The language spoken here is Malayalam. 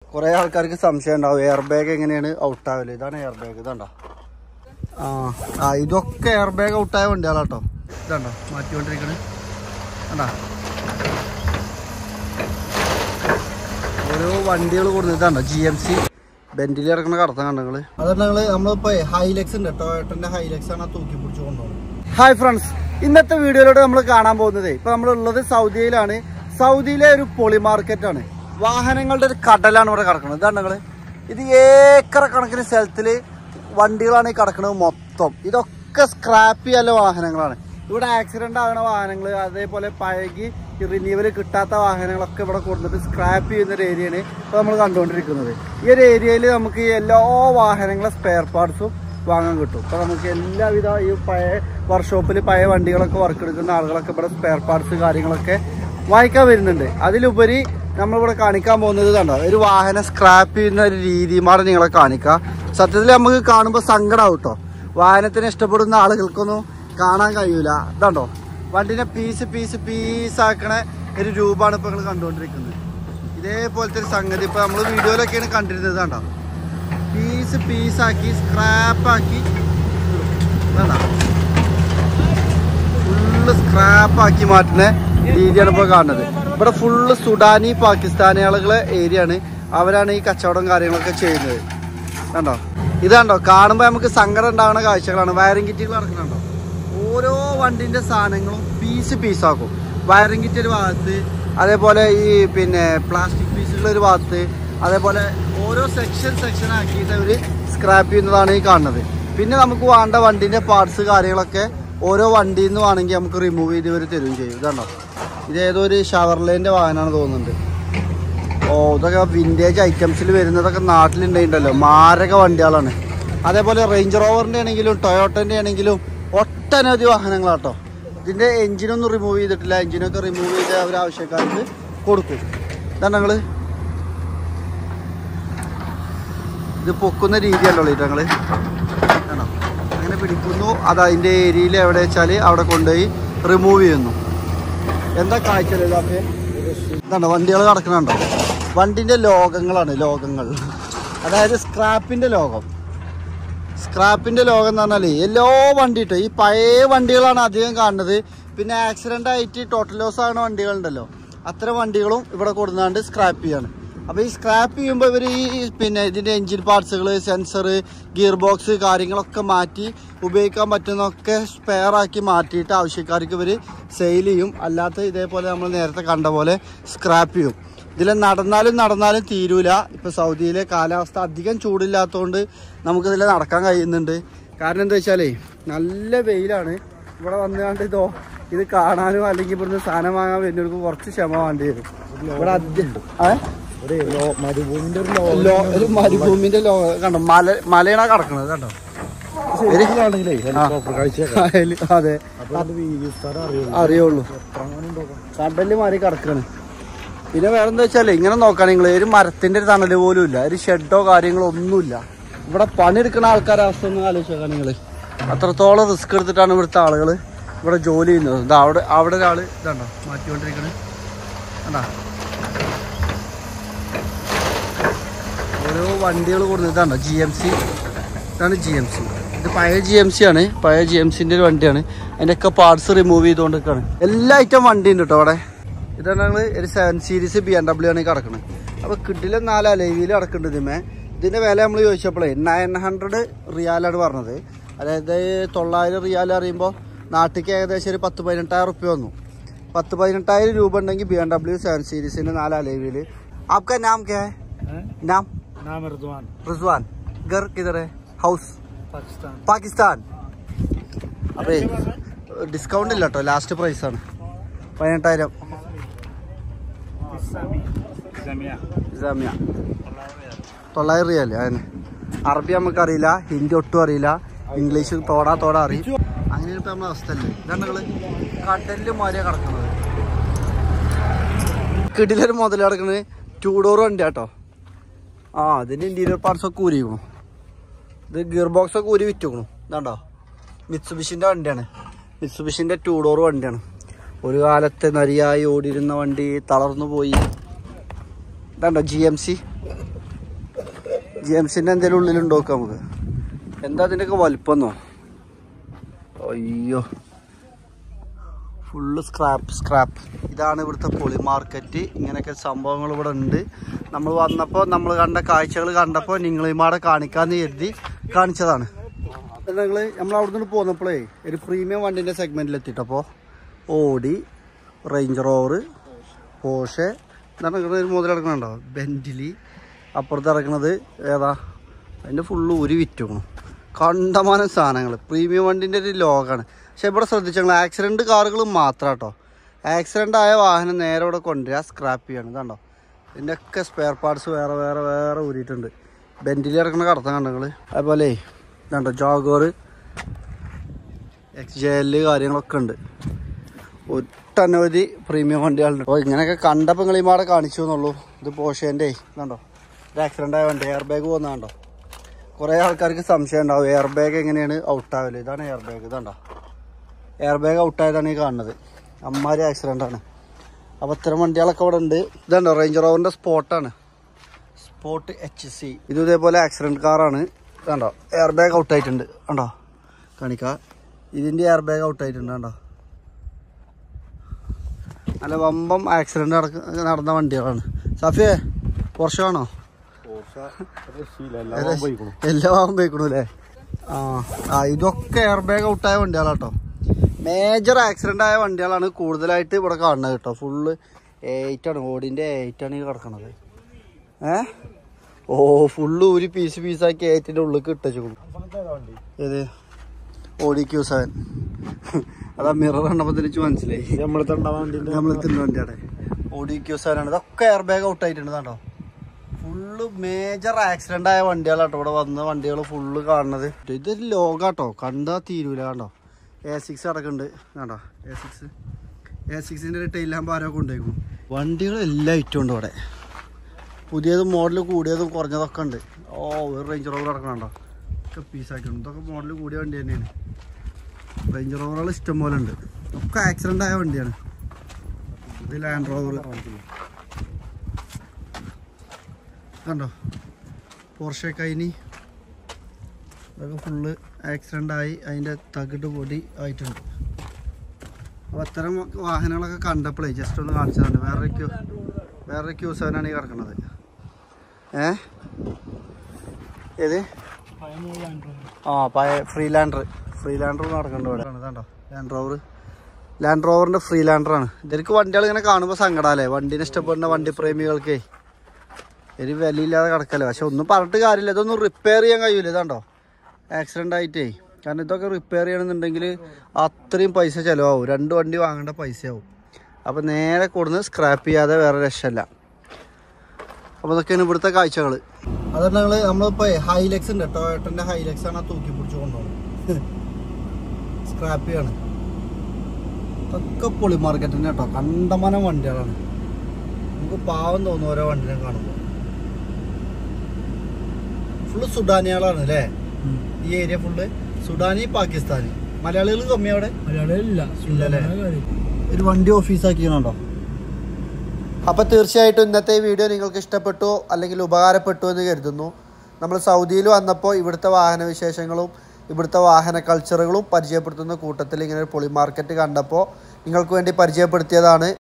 കുറെ ആൾക്കാർക്ക് സംശയം ഉണ്ടാവും എയർ ബാഗ് എങ്ങനെയാണ് ഔട്ട് ആവല് ഇതാണ് എയർ ബാഗ് ഇതാണ്ടോ ആ ആ ഇതൊക്കെ എയർ ബാഗ് ഔട്ടായ വണ്ടികളാട്ടോ ഇതാണ്ടോ മാറ്റിക്കൊണ്ടിരിക്കണേ കണ്ടാ ഓരോ വണ്ടികൾ കൊടുക്കുന്നത് ഇതാണ്ടോ ജി എം സി ബെന്റിൽ ഇറക്കുന്ന കടത്താൻ കണ്ടങ്ങൾ അതാണ് ഞങ്ങള് നമ്മളിപ്പോ ഹൈലക്സ് ഉണ്ട് ടൊയോട്ടന്റെ ഹൈലക്സ് ആണ് ആ തൂക്കി പിടിച്ച് കൊണ്ടുപോകുന്നത് ഹായ് ഫ്രണ്ട്സ് ഇന്നത്തെ വീഡിയോയിലൂടെ നമ്മൾ കാണാൻ പോകുന്നത് ഇപ്പൊ നമ്മളുള്ളത് സൗദിയിലാണ് സൗദിയിലെ ഒരു പൊളി മാർക്കറ്റാണ് വാഹനങ്ങളുടെ ഒരു കടലാണ് ഇവിടെ കിടക്കുന്നത് ഇതാണ് നിങ്ങള് ഇത് ഏക്കർ കണക്കിന് സ്ഥലത്തില് വണ്ടികളാണ് ഈ കിടക്കുന്നത് മൊത്തം ഇതൊക്കെ സ്ക്രാപ്പ് ചെയ്യാനുള്ള വാഹനങ്ങളാണ് ഇവിടെ ആക്സിഡന്റ് ആകുന്ന വാഹനങ്ങൾ അതേപോലെ പഴകി റിന്യൂവൽ കിട്ടാത്ത വാഹനങ്ങളൊക്കെ ഇവിടെ കൊടുത്തിട്ട് സ്ക്രാപ്പ് ചെയ്യുന്ന ഒരു ഏരിയയാണ് ഇപ്പോൾ നമ്മൾ കണ്ടുകൊണ്ടിരിക്കുന്നത് ഈ ഒരു ഏരിയയിൽ നമുക്ക് ഈ എല്ലാ വാഹനങ്ങളെ സ്പെയർ പാർട്സും വാങ്ങാൻ കിട്ടും ഇപ്പോൾ നമുക്ക് എല്ലാവിധ ഈ പഴയ വർക്ക്ഷോപ്പിൽ പഴയ വണ്ടികളൊക്കെ വർക്ക് എടുക്കുന്ന ആളുകളൊക്കെ ഇവിടെ സ്പെയർ പാർട്സ് കാര്യങ്ങളൊക്കെ വാങ്ങിക്കാൻ വരുന്നുണ്ട് അതിലുപരി നമ്മളിവിടെ കാണിക്കാൻ പോകുന്നത് കണ്ടോ ഒരു വാഹനം സ്ക്രാപ്പ് ചെയ്യുന്ന ഒരു രീതിയുമാണ് നിങ്ങളെ കാണിക്കാം സത്യത്തിൽ നമുക്ക് കാണുമ്പോൾ സങ്കടമാവും കേട്ടോ വാഹനത്തിന് ഇഷ്ടപ്പെടുന്ന ആളുകൾക്കൊന്നും കാണാൻ കഴിയൂല ഇതാണ്ടോ വണ്ടിനെ പീസ് പീസ് പീസ് ആക്കണ ഒരു രൂപമാണ് ഇപ്പൊ നിങ്ങൾ കണ്ടുകൊണ്ടിരിക്കുന്നത് ഇതേപോലത്തെ ഒരു സംഗതി ഇപ്പൊ നമ്മൾ വീഡിയോയിലൊക്കെയാണ് കണ്ടിരുന്നത് കണ്ടോ പീസ് പീസാക്കി സ്ക്രാപ്പാക്കി വേണ്ട ഫുള്ള് സ്ക്രാപ്പാക്കി മാറ്റുന്ന രീതിയാണ് ഇപ്പോൾ കാണുന്നത് ഇവിടെ ഫുള്ള് സുഡാനി പാകിസ്ഥാനി ആളുകളെ ഏരിയ ആണ് അവരാണ് ഈ കച്ചവടം കാര്യങ്ങളൊക്കെ ചെയ്യുന്നത് കണ്ടോ ഇതാണ്ടോ കാണുമ്പോൾ നമുക്ക് സങ്കടം ഉണ്ടാകുന്ന കാഴ്ചകളാണ് വയറിംഗ് കിറ്റുകൾ ഇറക്കുന്നുണ്ടോ ഓരോ വണ്ടിന്റെ സാധനങ്ങളും പീസ് പീസാക്കും വയറിംഗ് കിറ്റ് ഒരു ഭാഗത്ത് അതേപോലെ ഈ പിന്നെ പ്ലാസ്റ്റിക് പീസുകൾ ഒരു ഭാഗത്ത് അതേപോലെ ഓരോ സെക്ഷൻ സെക്ഷൻ ആക്കിയിട്ട് അവർ സ്ക്രാപ്പ് ചെയ്യുന്നതാണ് ഈ കാണുന്നത് പിന്നെ നമുക്ക് വേണ്ട വണ്ടിന്റെ പാർട്സ് കാര്യങ്ങളൊക്കെ ഓരോ വണ്ടിയിൽ നിന്ന് വേണമെങ്കിൽ നമുക്ക് റിമൂവ് ചെയ്ത് ഇവർ തരുകയും ചെയ്യും ഇതാണ്ടോ ഇത് ഏതോ ഒരു ഷവർലേൻ്റെ വാഹനമാണ് തോന്നുന്നുണ്ട് ഓ ഇതൊക്കെ വിൻറ്റേജ് ഐറ്റംസിൽ വരുന്നതൊക്കെ നാട്ടിലുണ്ടായിണ്ടല്ലോ മാരക വണ്ടികളാണ് അതേപോലെ റേഞ്ച് റോവറിൻ്റെ ആണെങ്കിലും ടൊയോട്ടൻ്റെ ആണെങ്കിലും ഒട്ടനവധി വാഹനങ്ങളാട്ടോ ഇതിൻ്റെ എഞ്ചിനൊന്നും റിമൂവ് ചെയ്തിട്ടില്ല എഞ്ചിനൊക്കെ റിമൂവ് ചെയ്ത് അവർ ആവശ്യക്കാർക്ക് കൊടുക്കും ഇതാണ് ഞങ്ങൾ ഇത് പൊക്കുന്ന രീതിയല്ലോ ഞങ്ങൾ ആണോ അങ്ങനെ പിടിക്കുന്നു അത് അതിൻ്റെ ഏരിയയിൽ എവിടെ വെച്ചാൽ അവിടെ കൊണ്ടുപോയി റിമൂവ് ചെയ്യുന്നു എന്താ കാഴ്ച ഇതാക്കെ ഇതാണ് വണ്ടികൾ കിടക്കണുണ്ടോ വണ്ടിന്റെ ലോകങ്ങളാണ് ലോകങ്ങൾ അതായത് സ്ക്രാപ്പിന്റെ ലോകം സ്ക്രാപ്പിന്റെ ലോകം എന്ന് പറഞ്ഞാല് എല്ലാ വണ്ടി കിട്ടും ഈ പഴയ വണ്ടികളാണ് അധികം കാണുന്നത് പിന്നെ ആക്സിഡന്റ് ആയിട്ട് ടോട്ടൽ ലോസ് ആകുന്ന വണ്ടികളുണ്ടല്ലോ അത്തരം വണ്ടികളും ഇവിടെ കൊടുന്നാണ്ട് സ്ക്രാപ്പ് ചെയ്യാണ് അപ്പോൾ ഈ സ്ക്രാപ്പ് ചെയ്യുമ്പോൾ ഇവർ ഈ പിന്നെ ഇതിൻ്റെ എൻജിൻ പാർട്സുകൾ സെൻസർ ഗിയർ ബോക്സ് കാര്യങ്ങളൊക്കെ മാറ്റി ഉപയോഗിക്കാൻ പറ്റുന്നതൊക്കെ സ്പെയർ ആക്കി മാറ്റിയിട്ട് ആവശ്യക്കാർക്ക് ഇവർ സെയിൽ ചെയ്യും അല്ലാത്ത ഇതേപോലെ നമ്മൾ നേരത്തെ കണ്ട പോലെ സ്ക്രാപ്പ് ചെയ്യും ഇതിൽ നടന്നാലും നടന്നാലും തീരൂല ഇപ്പൊ സൗദിയിലെ കാലാവസ്ഥ അധികം ചൂടില്ലാത്തതുകൊണ്ട് നമുക്കിതിൽ നടക്കാൻ കഴിയുന്നുണ്ട് കാരണം എന്താ വെച്ചാലേ നല്ല വെയിലാണ് ഇവിടെ വന്നുകൊണ്ട് ഇതോ ഇത് കാണാനും അല്ലെങ്കിൽ ഇവിടുന്ന് സാധനം വാങ്ങാൻ വരുന്നവർക്ക് കുറച്ച് ക്ഷമ വേണ്ടി വരും ഇവിടെ അധികം ഏ? മരുഭൂമിന്റെ ഒരു ലോ- ഒരു മരുഭൂമിന്റെ ലോ കണ്ടോ മല മലയാണ് കിടക്കണത് കണ്ടോ ലോകമാണെങ്കിലേ ഹെലികോപ്റ്റർ കാഴ്ച അയല് അതെ അപ്പൊ അത് വീഡിയോ സ്ഥലം അറിയുള്ളൂ അറിയുള്ളൂ കടലിൽ മാറി കിടക്കാണ് പിന്നെ വേറെ എന്താ വെച്ചാല് ഇങ്ങനെ നോക്കുകയാണെങ്കിൽ ഒരു മരത്തിന്റെ ഒരു തണല് പോലും ഇല്ല ഒരു ഷെഡോ കാര്യങ്ങളോ ഒന്നുമില്ല ഇവിടെ പണിയെടുക്കുന്ന ആൾക്കാരുടെ അവസ്ഥ ഒന്ന് ആലോചിച്ച് നോക്കാം നിങ്ങൾ അത്രത്തോളം റിസ്ക് എടുത്തിട്ടാണ് ഇവിടുത്തെ ആളുകൾ ഇവിടെ ജോലി ചെയ്യുന്നത് ഇതാ അവിടെ അവിടെ ഒരാൾ ഇതാണ്ടോ മാറ്റിക്കൊണ്ടിരിക്കണേ കണ്ടാ ഓരോ വണ്ടികൾ കൊടുക്കുന്നത് ഇതാണ്ടോ ജി എം സി ഇതാണ് ജി എം സി ഇത് പഴയ ജി എം സി ആണ് പഴയ ജി എം സിന്റെ ഒരു വണ്ടിയാണ് അതിന്റെ ഒക്കെ പാർട്സ് റിമൂവ് ചെയ്തുകൊണ്ടിരിക്കുകയാണ് എല്ലാ ഐറ്റം വണ്ടി ഉണ്ട് കേട്ടോ അവിടെ ഇതാണ് ഞങ്ങൾ ഒരു seven series B M W ആണ് കിടക്കുന്നത് അപ്പൊ കിഡിലെ നാല് അലവിയിൽ കിടക്കുന്നുണ്ട് ഇതിമേ ഇതിന്റെ വില നമ്മൾ ചോദിച്ചപ്പോഴേ നയൻ ഹൺഡ്രഡ് റിയാലാണ് പറഞ്ഞത് അതായത് തൊള്ളായിരം റിയാൽ അറിയുമ്പോൾ നാട്ടിലേക്ക് ഏകദേശം ഒരു പത്ത് പതിനെട്ടായിരം റുപ്യ വന്നു പത്ത് പതിനെട്ടായിരം രൂപ ഉണ്ടെങ്കിൽ ബി എം ഡബ്ല്യു സെവൻ സീരീസിന്റെ നാല് അലവിയിൽ आपका नाम क्या है नाम നാം റിദ്വാൻ റിസ്വാൻ घर किधर है हाउस പാകിസ്ഥാൻ പാകിസ്ഥാൻ അപ്പേ ഡിസ്കൗണ്ട് ഇല്ല കേട്ടോ ലാസ്റ്റ് പ്രൈസ് ആണ് പതിനെട്ടായിരം ജാമ്യ തൊള്ളായിരം റിയാല് അതിന് അറബി നമുക്ക് അറിയില്ല ഹിന്ദി ഒട്ടും അറിയില്ല ഇംഗ്ലീഷ് തോടാ തോടാ അറിയും അങ്ങനെ ഇപ്പൊ നമ്മളെ അവസ്ഥ അല്ലേ ഇതാണ് നിങ്ങള് കടലില് മാറിയാ കിടക്കുന്നത് കിടിലൊരു മുതൽ കിടക്കുന്നത് ടൂ ഡോർ വണ്ടി കേട്ടോ ആ അതിന്റെ ഇന്റീരിയർ പാർട്സ് ഒക്കെ ഊരിക്കണം ഇത് ഗിയർ ബോക്സ് ഒക്കെ ഊരി വിറ്റുക്കണു ഇതാണ്ടോ മിത്സുബിഷിന്റെ വണ്ടിയാണ് മിത്സുബിഷിന്റെ ടൂ ഡോർ വണ്ടിയാണ് ഒരു കാലത്തെ നരിയായി ഓടിയിരുന്ന വണ്ടി തളർന്നു പോയി ഇതാണ്ടോ G M C G M സിന്റെ എന്തെങ്കിലും ഉള്ളിലുണ്ടോ നോക്കാം നമുക്ക് എന്താ അതിൻ്റെയൊക്കെ വലിപ്പമെന്നോ അയ്യോ ഫുള്ള് സ്ക്രാപ്പ് സ്ക്രാപ്പ് ഇതാണ് ഇവിടുത്തെ പൊളി മാർക്കറ്റ് ഇങ്ങനെയൊക്കെ സംഭവങ്ങൾ ഇവിടെ ഉണ്ട് നമ്മൾ വന്നപ്പോൾ നമ്മൾ കണ്ട കാഴ്ചകൾ കണ്ടപ്പോൾ നിങ്ങളിമാടെ കാണിക്കാന്ന് കരുതി കാണിച്ചതാണ് നിങ്ങൾ നമ്മൾ അവിടെ നിന്ന് പോന്നപ്പോഴേ ഒരു പ്രീമിയം വണ്ടിൻ്റെ സെഗ്മെൻറ്റിൽ എത്തിയിട്ടപ്പോൾ ഓടി റേഞ്ച് റോവർ പോഷെ എന്താണ് ഇങ്ങനെ ഒരു മുതൽ ഇറക്കണുണ്ടോ ബെൻറ്റിലി അപ്പുറത്ത് ഇറക്കണത് ഏതാ അതിൻ്റെ ഫുള്ള് ഒരു വിറ്റുക്കണം കണ്ടമാനം സാധനങ്ങൾ പ്രീമിയം വണ്ടിൻ്റെ ഒരു ലോകമാണ് പക്ഷെ ഇവിടെ ശ്രദ്ധിച്ചാൽ ആക്സിഡൻറ്റ് കാറുകൾ മാത്രം കേട്ടോ ആക്സിഡൻ്റ് ആയ വാഹനം നേരെ ഇവിടെ കൊണ്ടുവരിക സ്ക്രാപ്പ് ചെയ്യണം ഇതാണ്ടോ ഇതിൻ്റെയൊക്കെ സ്പെയർ പാർട്സ് വേറെ വേറെ വേറെ ഊരിയിട്ടുണ്ട് ബെൻറ്റിൽ ഇറക്കുന്ന കടത്തം കണ്ടോ നിങ്ങൾ അതുപോലെ ഇതാണ്ടോ ജോഗോർ എക്സ് ജെ എല് കാര്യങ്ങളൊക്കെ ഉണ്ട് ഒട്ടനവധി പ്രീമിയം വണ്ടികളുണ്ട് അപ്പോൾ ഇങ്ങനെയൊക്കെ കണ്ടപ്പോൾ നിങ്ങൾ ഈ മാടെ കാണിച്ചു എന്നുള്ളൂ ഇത് പോഷേൻ്റെ ഇതുണ്ടോ ഒരു ആക്സിഡൻ്റ് ആയ വണ്ടി എയർ ബാഗ് പോകുന്നതാണ്ടോ കുറേ ആൾക്കാർക്ക് സംശയം ഉണ്ടാവും എയർ ബാഗ് എങ്ങനെയാണ് ഔട്ടാവല് ഇതാണ് എയർ ബാഗ് ഇതാണ്ടോ എയർ ബാഗ് ഔട്ടായതാണ് ഈ കാണുന്നത് അമ്മാരി ആക്സിഡൻ്റ് ആണ് അപ്പോൾ ഇത്തരം വണ്ടികളൊക്കെ ഇവിടെ ഉണ്ട് ഇതുണ്ടോ റേഞ്ച് റോവറിൻ്റെ സ്പോട്ടാണ് സ്പോട്ട് എച്ച് സി ഇത് ഇതേപോലെ ആക്സിഡൻറ്റ് കാറാണ് കണ്ടോ എയർ ബാഗ് ഔട്ടായിട്ടുണ്ട് കണ്ടോ കാണിക്കാം ഇതിൻ്റെ എയർ ബാഗ് ഔട്ടായിട്ടുണ്ട് കണ്ടോ നല്ല വമ്പം ആക്സിഡന്റ് നടക്ക നടന്ന വണ്ടികളാണ് സഫിയെ പോർഷാണോ എല്ലാ ഭാഗം പോയിക്കണു അല്ലേ ആ ആ ഇതൊക്കെ എയർ ബാഗ് ഔട്ടായ വണ്ടികളാട്ടോ മേജർ ആക്സിഡന്റ് ആയ വണ്ടികളാണ് കൂടുതലായിട്ട് ഇവിടെ കാണുന്നത് കേട്ടോ ഫുള്ള് എയ്റ്റ് ആണ് ഓടിന്റെ എയ്റ്റ് ആണ് ഈ കിടക്കണത് ഏ ഓ ഫുള്ള് ഒരു പീസ് പീസാക്കി എയ്റ്റിന്റെ ഉള്ളിൽ ഇട്ടു ഏത് ഓടി ക്യൂ സെവൻ അതാ മിറർ കണ്ടപ്പോൾ തിരിച്ച് മനസ്സിലായി നമ്മൾ തണ്ട വണ്ടിന്റെ നമ്മൾ എത്തുന്ന വണ്ടിയാണ് ഓടി ക്യൂ സെവൻ ആണ് ഇതൊക്കെ എയർ ബാഗ് ഔട്ട് ആയിട്ടുണ്ട് കേട്ടോ ഫുള്ള് മേജർ ആക്സിഡന്റ് ആയ വണ്ടികളാട്ടോ ഇവിടെ വന്ന വണ്ടികൾ ഫുള്ള് കാണുന്നത് ഇതൊരു ലോകാട്ടോ കണ്ടാ തീരൂല കണ്ടോ എ സിക്സ് അടക്കമുണ്ട് കണ്ടോ എ സിക്സ് എ സിക്സിൻ്റെ ഒരു ടൈലാകുമ്പോൾ ആരോ കൊണ്ടുപോയിക്കും വണ്ടികൾ എല്ലാ ഐറ്റം ഉണ്ട് ഇവിടെ പുതിയതും മോഡൽ കൂടിയതും കുറഞ്ഞതൊക്കെ ഉണ്ട് ഓ ഒരു റേഞ്ച് റോവർ അടക്കണുണ്ടോ ഒക്കെ പീസായിട്ടുണ്ട് ഇതൊക്കെ മോഡൽ കൂടിയ വണ്ടി തന്നെയാണ് റേഞ്ച് റോവറുകൾ ഇഷ്ടം പോലെ ഉണ്ട് ഒക്കെ ആക്സിഡന്റ് ആയ വണ്ടിയാണ് ഇത് ലാൻഡ് റോവർ കണ്ടോ പോർഷെ കൈനി ഇതൊക്കെ ഫുള്ള് ആക്സിഡന്റ് ആയി അതിൻ്റെ തകിട് പൊടി ആയിട്ടുണ്ട് അപ്പോൾ അത്തരം വാഹനങ്ങളൊക്കെ കണ്ടപ്പോഴേ ജസ്റ്റ് ഒന്ന് കാണിച്ചതാണ് വേറെ ക്യൂ വേറെ ക്യൂ സെവനാണ് ഈ കിടക്കുന്നത് ഏ ഏത് ആ പഴയ ഫ്രീ ലാൻഡർ ഫ്രീ ലാൻഡർ നടക്കുന്നുണ്ട് ഇവിടെ കണ്ടോ ലാൻഡ് റോവർ ലാൻഡ് റോവറിന്റെ ഫ്രീ ലാൻഡറാണ് ഇതിലേക്ക് വണ്ടികൾ ഇങ്ങനെ കാണുമ്പോൾ സങ്കടമല്ലേ വണ്ടീനെ ഇഷ്ടപ്പെടുന്ന വണ്ടി പ്രേമികൾക്കേ ഒരു വിലയില്ലാതെ കിടക്കല്ലേ പക്ഷെ ഒന്നും പറഞ്ഞിട്ട് കാര്യമില്ല ഇതൊന്നും റിപ്പയർ ചെയ്യാൻ കഴിയൂല ഇതാണ്ടോ ആക്സിഡന്റ് ആയിട്ടേ കാരണം ഇതൊക്കെ റിപ്പയർ ചെയ്യണമെന്നുണ്ടെങ്കിൽ അത്രയും പൈസ ചിലവാകും രണ്ട് വണ്ടി വാങ്ങേണ്ട പൈസയാവും അപ്പം നേരെ കൊടുന്ന് സ്ക്രാപ്പ് ചെയ്യാതെ വേറെ രക്ഷമല്ല അപ്പോൾ ഇതൊക്കെയാണ് ഇവിടുത്തെ കാഴ്ചകൾ അതുകൊണ്ട് ഞങ്ങൾ നമ്മളിപ്പോൾ ഹൈലക്സ് ഉണ്ട് ടൊയോട്ടൻ്റെ ഹൈലക്സ് ആണ് ആ തൂക്കി പിടിച്ച് കൊണ്ടുപോകുന്നത് സ്ക്രാപ്പ് ചെയ്യാണ് ഇതൊക്കെ പൊളി മാർക്കറ്റിന് കേട്ടോ കണ്ടമാനം വണ്ടികളാണ് നമുക്ക് പാവം തോന്നും ഓരോ വണ്ടിനെ കാണുമ്പോൾ ഫുള്ള് സുഡാനികളാണ് അല്ലേ ഈ ഏരിയ ഫുള്ള് സുഡാനി പാകിസ്ഥാനി മലയാളികൾ കമ്മി അവിടെ മലയാളികളില്ല ഇല്ലല്ലേ? ഒരു വണ്ടി ഓഫീസാക്കിയാണോ അപ്പോൾ തീർച്ചയായിട്ടും ഇന്നത്തെ ഈ വീഡിയോ നിങ്ങൾക്ക് ഇഷ്ടപ്പെട്ടു അല്ലെങ്കിൽ ഉപകാരപ്പെട്ടു എന്ന് കരുതുന്നു നമ്മൾ സൗദിയിൽ വന്നപ്പോൾ ഇവിടുത്തെ വാഹന വിശേഷങ്ങളും ഇവിടുത്തെ വാഹന കൾച്ചറുകളും പരിചയപ്പെടുത്തുന്ന കൂട്ടത്തിൽ ഇങ്ങനെ ഒരു പൊളി മാർക്കറ്റ് കണ്ടപ്പോൾ നിങ്ങൾക്ക് വേണ്ടി പരിചയപ്പെടുത്തിയതാണ്